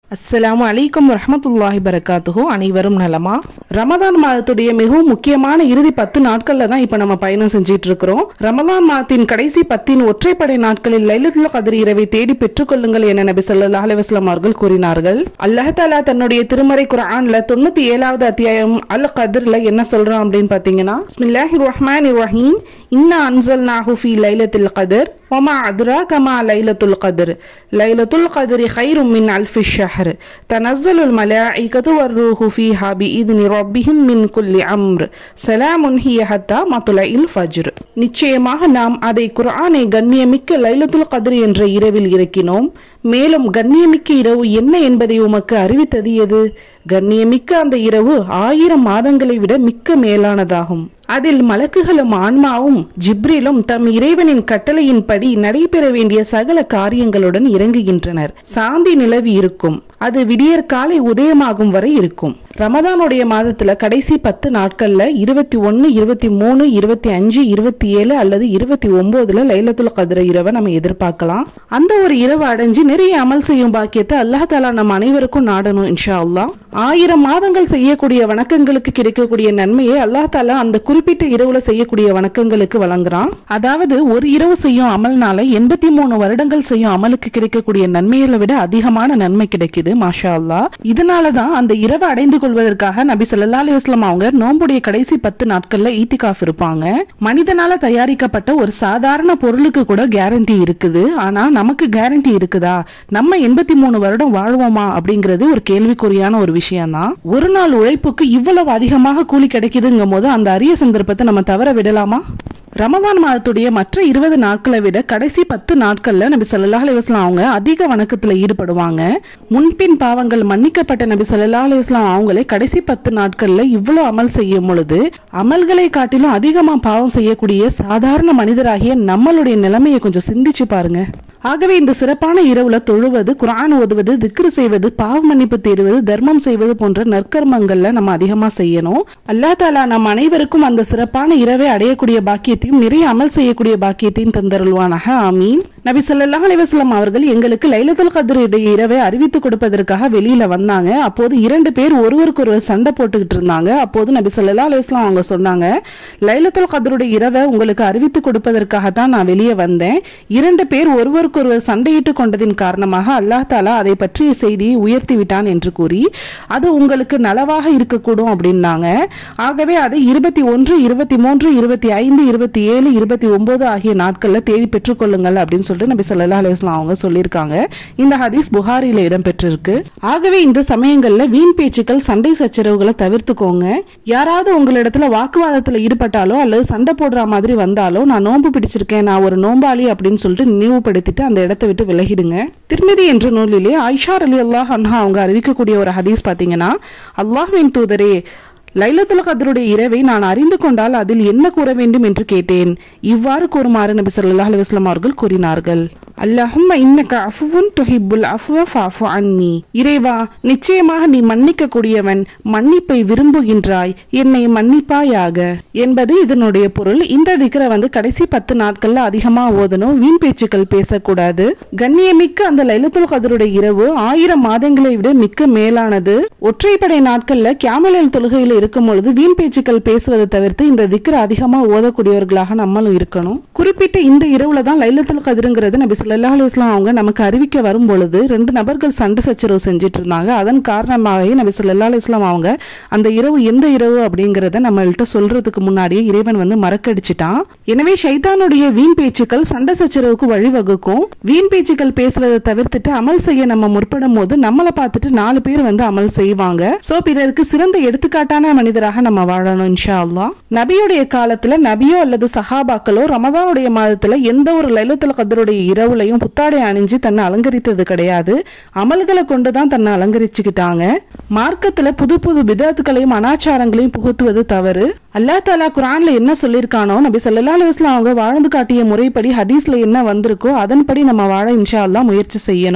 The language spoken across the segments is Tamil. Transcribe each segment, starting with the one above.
அஸ்ஸலாமு அலைக்கும் வரஹமத்துல்லாஹி பரகாத்துஹு அனைவரும் நலமா ரமதான் மாதத்துடைய மிகவும் முக்கியமான இறுதி பத்து நாட்கள்ல தான் இப்ப நம்ம பயணம் செஞ்சிட்டு இருக்கிறோம் ரமதான் மாதத்தின் கடைசி பத்தின் ஒற்றைப்படை நாட்களில் லைலத்துல் கதிர் இரவை தேடி பெற்றுக்கொள்ளுங்கள் என நபி ஸல்லல்லாஹு அலைஹி வஸல்லம் அவர்கள் கூறினார்கள் அல்லாஹ் தஆலா தன்னுடைய திருமறை குர்ஆன்ல தொண்ணூத்தி ஏழாவது அத்தியாயம் அல் கதிர்ல என்ன சொல்றான் அப்படின்னு பாத்தீங்கன்னா பிஸ்மில்லாஹிர் ரஹ்மானிர் ரஹீம் இன்னா அன்சல்நாஹு ஃபீ லைலத்தில் கதிர் وما أدراك ما ليلة القدر ليلة القدر خير من ألف الشهر تنزل الملائكة والروح فيها بإذن ربهم من كل أمر سلام هي حتى مطلع الفجر நிச்சயமாக நாம் அதை குர்ஆனை கண்ணியமிக்க லைலத்துல் கத்ர் என்ற இரவில் இறக்கினோம் மேலும் கண்ணியமிக்க இரவு என்ன என்பதை உமக்கு அறிவித்தது எது கண்ணியமிக்க அந்த இரவு ஆயிரம் மாதங்களை விட மிக்க மேலானதாகும் அதில் மலக்குகளும் ஆன்மாவும் ஜிப்ரிலும் தம் இறைவனின் கட்டளையின்படி நடைபெற வேண்டிய சகல காரியங்களுடன் இறங்குகின்றனர் சாந்தி நிலவி இருக்கும் அது விடியற் காலை உதயமாகும் வரை இருக்கும் ரமதானுடைய மாதத்துல கடைசி பத்து நாட்கள்ல இருபத்தி ஒன்னு இருபத்தி மூணு இருபத்தி அஞ்சு இருபத்தி ஏழு அல்லது இருபத்தி ஒன்பதுல லைலத்துல் கதிர இரவை நம்ம எதிர்பார்க்கலாம் அந்த ஒரு இரவு அடைஞ்சு நிறைய அமல் செய்யும் பாக்கியத்தை அல்லாஹ் தாலா நம்ம அனைவருக்கும் நாடணும் இன்ஷா அல்லாஹ் ஆயிரம் மாதங்கள் செய்யக்கூடிய வணக்கங்களுக்கு கிடைக்கக்கூடிய நன்மையை அல்லாஹ் தாலா அந்த குறிப்பிட்ட இரவுல செய்யக்கூடிய வணக்கங்களுக்கு வழங்குறான் அதாவது ஒரு இரவு செய்யும் அமல்னால எண்பத்தி மூணு வருடங்கள் செய்யும் அமலுக்கு கிடைக்கக்கூடிய நன்மைகளை விட அதிகமான நன்மை கிடைக்குது மாஷா அல்லாஹ் இதனாலதான் அந்த இரவை அடைந்து கொள்வதற்காக நபி ஸல்லல்லாஹு அலைஹி வஸல்லம் அவங்க நோம்புடைய கடைசி பத்து நாட்கள்ல ஈத்திகாஃப் இருப்பாங்க மனிதனால தயாரிக்கப்பட்ட ஒரு சாதாரண பொருளுக்கு கூட கேரண்டி இருக்குது ஆனா நமக்கு கேரண்டி இருக்குதா நம்ம எண்பத்தி மூணு வருடம் வாழ்வோமா அப்படிங்கிறது ஒரு கேள்விக்குறியான ஒரு விஷயம் தான் ஒரு நாள் உழைப்புக்கு இவ்வளவு அதிகமாக கூலி கிடைக்குதுங்கும் போது அந்த அரிய சந்தர்ப்பத்தை நம்ம தவற விடலாமா ரமதான் மாதத்துடைய மற்ற இருபது நாட்களை விட கடைசி பத்து நாட்கள்ல நபி ஸல்லல்லாஹு அலைஹி வஸல்லம் அவங்க அதிக வணக்கத்துல ஈடுபடுவாங்க முன்பின் பாவங்கள் மன்னிக்கப்பட்ட நபி ஸல்லல்லாஹு அலைஹி வஸல்லம் அவங்களே கடைசி பத்து நாட்கள்ல இவ்வளவு அமல் செய்யும் பொழுது அமல்களை காட்டிலும் அதிகமா பாவம் செய்யக்கூடிய சாதாரண மனிதராகிய நம்மளுடைய நிலைமையை கொஞ்சம் சிந்திச்சு பாருங்க ஆகவே இந்த சிறப்பான இரவுல தொழுவது குர்ஆன் ஓதுவது திக்ரு செய்வது பாவ மன்னிப்பு தேடுவது தர்மம் செய்வது போன்ற நற்கர்மங்கள்ல நம்ம அதிகமா செய்யணும் அல்லா தாலா நம் அனைவருக்கும் அந்த சிறப்பான இரவை அடையக்கூடிய பாக்கியத்தையும் நிறைய அமல் செய்யக்கூடிய பாக்கியத்தையும் தந்தருள்வானாக ஆமீன் நபி ஸல்லல்லாஹு அலைஹி வஸல்லம் அவர்கள் எங்களுக்கு லைலத்துல் கத்ருடைய இரவை அறிவித்து கொடுப்பதற்காக வெளியில வந்தாங்க அப்போது இரண்டு பேர் ஒருவருக்கு ஒருவர் சண்டை போட்டுக்கிட்டு இருந்தாங்க அப்போது நபி ஸல்லல்லாஹு அலைஹி வஸல்லம் அவங்க சொன்னாங்க லைலத்துல் கத்ருடைய இரவை உங்களுக்கு அறிவித்து கொடுப்பதற்காக தான் நான் வெளியே வந்தேன் இரண்டு பேர் ஒருவருக்கொருவர் சண்டையிட்டு கொண்டதின் காரணமாக அல்லாஹ் தாலா அதை பற்றிய செய்தியை உயர்த்தி விட்டான் என்று கூறி அது உங்களுக்கு நலவாக இருக்கக்கூடும் அப்படின்னாங்க ஆகவே அதை இருபத்தி ஒன்று இருபத்தி மூன்று இருபத்தி ஐந்து இருபத்தி ஏழு இருபத்தி ஒன்பது ஆகிய நாட்கள்ல தேடி பெற்றுக்கொள்ளுங்கள் அப்படின்னு சொல்லிட்டு நபி ஸல்லல்லாஹு அலைஹி வஸல்லம் அவங்க சொல்லியிருக்காங்க இந்த ஹதீஸ் புகாரில இடம்பெற்றிருக்கு ஆகவே இந்த சமயங்கள்ல வீண் பேச்சுக்கள் சண்டை சச்சரவுகளை தவிர்த்துக்கோங்க யாராவது உங்களிடத்துல வாக்குவாதத்துல ஈடுபட்டாலோ அல்லது சண்டை போடுற மாதிரி வந்தாலோ நான் நோன்பு பிடிச்சிருக்கேன் நான் ஒரு நோம்பாளி அப்படின்னு சொல்லிட்டு நினைவுபடுத்திட்டு அந்த இடத்தை விட்டு விலகிடுங்க திருமதி என்ற நூலிலே ஐஷார் அலி அல்லாஹ் அன்ஹா அவங்க அறிவிக்கக்கூடிய ஒரு ஹதீஸ் பாத்தீங்கன்னா அல்லாஹ்வின் தூதரே லைலத்துல் கத்ருடைய இரவை நான் அறிந்து கொண்டால் அதில் என்ன கூற வேண்டும் என்று கேட்டேன் இவ்வாறு கூறுமாறு நபி ஸல்லல்லாஹு அலைஹி வஸல்லம் அவர்கள் கூறினார்கள் அல்லாஹும்ம இன்னக அஃபுவுன் துஹிப்புல் அஃப்வ ஃபஅஃபு அன்னி இறைவா நிச்சயமாக நீ மன்னிக்க கூடியவன் மன்னிப்பை விரும்புகின்றாய் என்னை மன்னிப்பாயாக என்பது இதனுடைய பொருள் இந்த திக்ர வந்து கடைசி பத்து நாட்கள்ல அதிகமா ஓதணும் வீண் பேச்சுக்கள் பேசக்கூடாது கண்ணியமிக்க அந்த லைலத்துல் கதருடைய இரவு ஆயிரம் மாதங்களை விட மிக்க மேலானது ஒற்றைப்படை நாட்கள்ல கேமலில் தொழுகையில் இருக்கும் பொழுது வீண் பேச்சுக்கள் பேசுவதை தவிர்த்து இந்த திக்ர அதிகமா ஓதக்கூடியவர்களாக நம்மளும் இருக்கணும் குறிப்பிட்ட இந்த இரவுல தான் லைலத்துல் கதிருங்கிறது நபி ஸல்லல்லாஹு அலைஹி வஸல்லம் அவங்க நமக்கு அறிவிக்க வரும் பொழுது ரெண்டு நபர்கள் சண்டை சச்சரவு செஞ்சுட்டு இருந்தாங்க அதன் காரணமாகவே நபி ஸல்லல்லாஹு அலைஹி வஸல்லம் அவங்க அந்த இரவு எந்த இரவு அப்படிங்கறத நம்மள்ட்ட சொல்றதுக்கு முன்னாடியே இறைவன் வந்து மறக்கடிச்சிட்டான் எனவே ஷைத்தானுடைய வீண் பேச்சுக்கள் சண்டை சச்சரவுக்கு வழிவகுக்கும் வீண் பேச்சுக்கள் பேசுவதை தவிர்த்துட்டு அமல் செய்ய நம்ம முற்படும் போது நம்மளை பார்த்துட்டு நாலு பேர் வந்து அமல் செய்வாங்க சோ பிறருக்கு சிறந்த எடுத்துக்காட்டான மனிதராக நம்ம வாழணும் இன்ஷா அல்லாஹ் நபியுடைய காலத்துல நபியோ அல்லது சஹாபாக்களோ ரமதானுடைய மாதத்துல எந்த ஒரு லைலத்துல் கதருடைய இரவுலையும் புத்தாடை அணிஞ்சு தன்னை அலங்கரித்தது கிடையாது அமல்களை கொண்டுதான் தன்னை அலங்கரிச்சுக்கிட்டாங்க மார்க்கத்துல புது புது பிதாத்துகளையும் அனாச்சாரங்களையும் புகுத்துவது தவறு அல்லாஹ் தாலா குரான்ல என்ன சொல்லியிருக்கானோ நபி ஸல்லல்லாஹு அலைஹி வஸல்லம் அவங்க வாழ்ந்து காட்டிய முறைப்படி ஹதீஸ்ல என்ன வந்திருக்கோ அதன்படி நம்ம வாழ இன்ஷா அல்லாஹ் முயற்சி செய்யணும்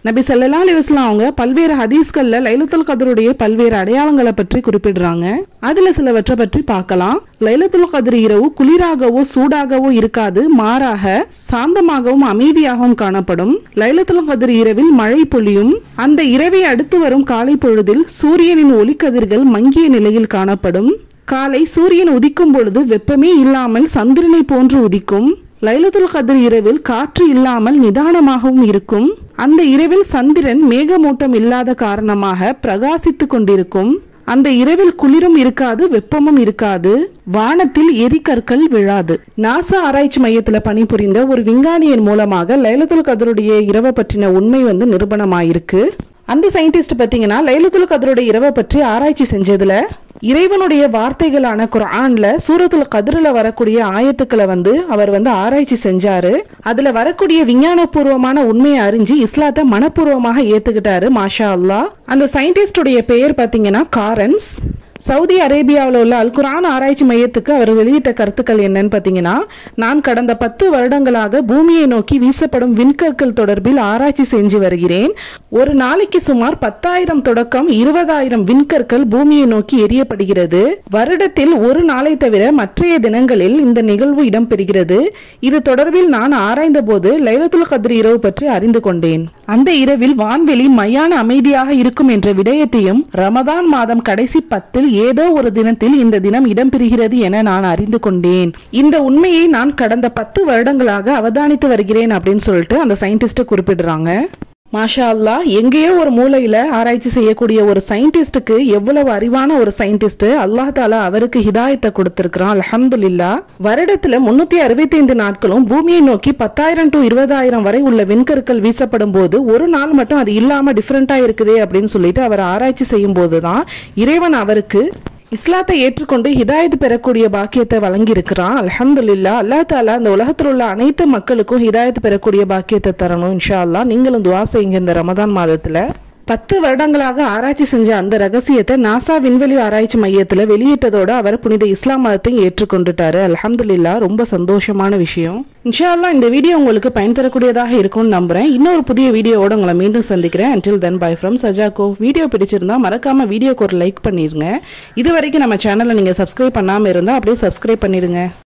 நபி ஸல்லல்லாஹு அலைஹி வஸல்லம் அவங்க பல்வேறு ஹதீஸ்கள்ல லைலத்துல் கதருடைய பல்வேறு அடையாளங்களை பற்றி குறிப்பிடுறாங்க அதுல சிலவற்றை பற்றி பார்க்கலாம் லைலத்துல் கதிர் இரவு குளிராகவோ சூடாகவோ இருக்காது மாறாக சாந்தமாகவும் அமைதியாகவும் காணப்படும் லைலத்துல் கதிர் இரவில் மழை பொழியும் அந்த இரவை அடுத்து வரும் காலை பொழுதில் சூரியனின் ஒளிக்கதிர்கள் மங்கிய நிலையில் காணப்படும் காலை சூரியன் உதிக்கும் பொழுது வெப்பமே இல்லாமல் சந்திரனை போன்று உதிக்கும் லைலத்துல் கதிர் இரவில் காற்று இல்லாமல் நிதானமாகவும் இருக்கும் அந்த இரவில் சந்திரன் மேகமூட்டம் இல்லாத காரணமாக பிரகாசித்துக் கொண்டிருக்கும் அந்த இரவில் குளிரும் இருக்காது வெப்பமும் இருக்காது வானத்தில் எரிகற்கள் விழாது நாசா ஆராய்ச்சி மையத்துல பணிபுரிந்த ஒரு விஞ்ஞானியின் மூலமாக லைலத்துல் கதருடைய இரவை பற்றின உண்மை வந்து நிரூபணமாயிருக்கு அந்த சயின்டிஸ்ட் பார்த்தீங்கன்னா லைலத்துல் கதருடைய இரவை பற்றி ஆராய்ச்சி செஞ்சதுல இறைவனுடைய வார்த்தைகளான குர்ஆன்ல சூரத்துல் கதிரில் வரக்கூடிய ஆயத்துக்களை வந்து அவர் வந்து ஆராய்ச்சி செஞ்சாரு அதுல வரக்கூடிய விஞ்ஞானபூர்வமான உண்மையை அறிஞ்சு இஸ்லாத்தை மனப்பூர்வமாக ஏத்துக்கிட்டாரு மாஷா அல்லாஹ் அந்த சயின்டிஸ்டுடைய பெயர் பார்த்தீங்கன்னா காரன்ஸ் சவுதி அரேபியாவில் உள்ள அல் குரான் ஆராய்ச்சி மையத்துக்கு அவர் வெளியிட்ட கருத்துக்கள் என்னன்னு பார்த்தீங்கன்னா நான் கடந்த பத்து வருடங்களாக பூமியை நோக்கி வீசப்படும் விண்கற்கள் தொடர்பில் ஆராய்ச்சி செஞ்சு வருகிறேன் ஒரு நாளைக்கு சுமார் பத்தாயிரம் தொடக்கம் இருபதாயிரம் விண்கற்கள் பூமியை நோக்கி எரியப்படுகிறது வருடத்தில் ஒரு நாளை தவிர மற்றைய தினங்களில் இந்த நிகழ்வு இடம்பெறுகிறது இது தொடர்பில் நான் ஆராய்ந்த போது லைலத்துல் கத்ர் இரவு பற்றி அறிந்து கொண்டேன் அந்த இரவில் வான்வெளி மையான அமைதியாக இருக்கும் என்ற விடயத்தையும் ரமதான் மாதம் கடைசி பத்தில் ஏதோ ஒரு தினத்தில் இந்த தினம் இடம்பெறுகிறது என நான் அறிந்து கொண்டேன் இந்த உண்மையை நான் கடந்த பத்து வருடங்களாக அவதானித்து வருகிறேன் அப்படின்னு சொல்லிட்டு அந்த சயின்டிஸ்ட் குறிப்பிடுறாங்க மாஷா அல்லாஹ் எங்கேயோ ஒரு மூலையில ஆராய்ச்சி செய்யக்கூடிய ஒரு சயின்டிஸ்டுக்கு எவ்வளவு அறிவான ஒரு சயின்டிஸ்ட் அல்லாஹ் தாலா அவருக்கு ஹிதாயத்தை கொடுத்திருக்கிறான் அல்ஹம்துலில்லா வருடத்துல முன்னூத்தி அறுபத்தைந்து நாட்களும் பூமியை நோக்கி பத்தாயிரம் டு இருபதாயிரம் வரை உள்ள விண்கற்கள் வீசப்படும் போது ஒரு நாள் மட்டும் அது இல்லாம டிஃப்ரெண்டா இருக்குதே அப்படின்னு சொல்லிட்டு அவர் ஆராய்ச்சி செய்யும் போதுதான் இறைவன் அவருக்கு இஸ்லாத்தை ஏற்றுக்கொண்டு ஹிதாயத் பெறக்கூடிய பாக்கியத்தை வழங்கி இருக்கிறான் அல்ஹம்துலில்லா அல்லா தாலா அந்த உலகத்தில் உள்ள அனைத்து மக்களுக்கும் ஹிதாயத் பெறக்கூடிய பாக்கியத்தை தரணும் இன்ஷா அல்லாஹ் நீங்களும் துவா செய்யுங்க இந்த ரமதான் மாதத்துல பத்து வருடங்களாக ஆராய்ச்சி செஞ்ச அந்த ரகசியத்தை நாசா விண்வெளி ஆராய்ச்சி மையத்துல வெளியிட்டதோட அவர் புனித இஸ்லாம் மதத்தை ஏற்றுக்கொண்டுட்டாரு அல்ஹம்துலில்லா ரொம்ப சந்தோஷமான விஷயம் இன்ஷா அல்லாஹ் இந்த வீடியோ உங்களுக்கு பயன் தரக்கூடியதாக இருக்கும்னு நம்புறேன் இன்னொரு புதிய வீடியோவோட உங்களை மீண்டும் சந்திக்கிறேன் until தென் பை ஃப்ரம் சஜாக்கோ வீடியோ பிடிச்சிருந்தா மறக்காம வீடியோக்கு ஒரு லைக் பண்ணிருங்க இது வரைக்கும் நம்ம சேனலை நீங்க சப்ஸ்கிரைப் பண்ணாம இருந்தா அப்படியே சப்ஸ்கிரைப் பண்ணிருங்க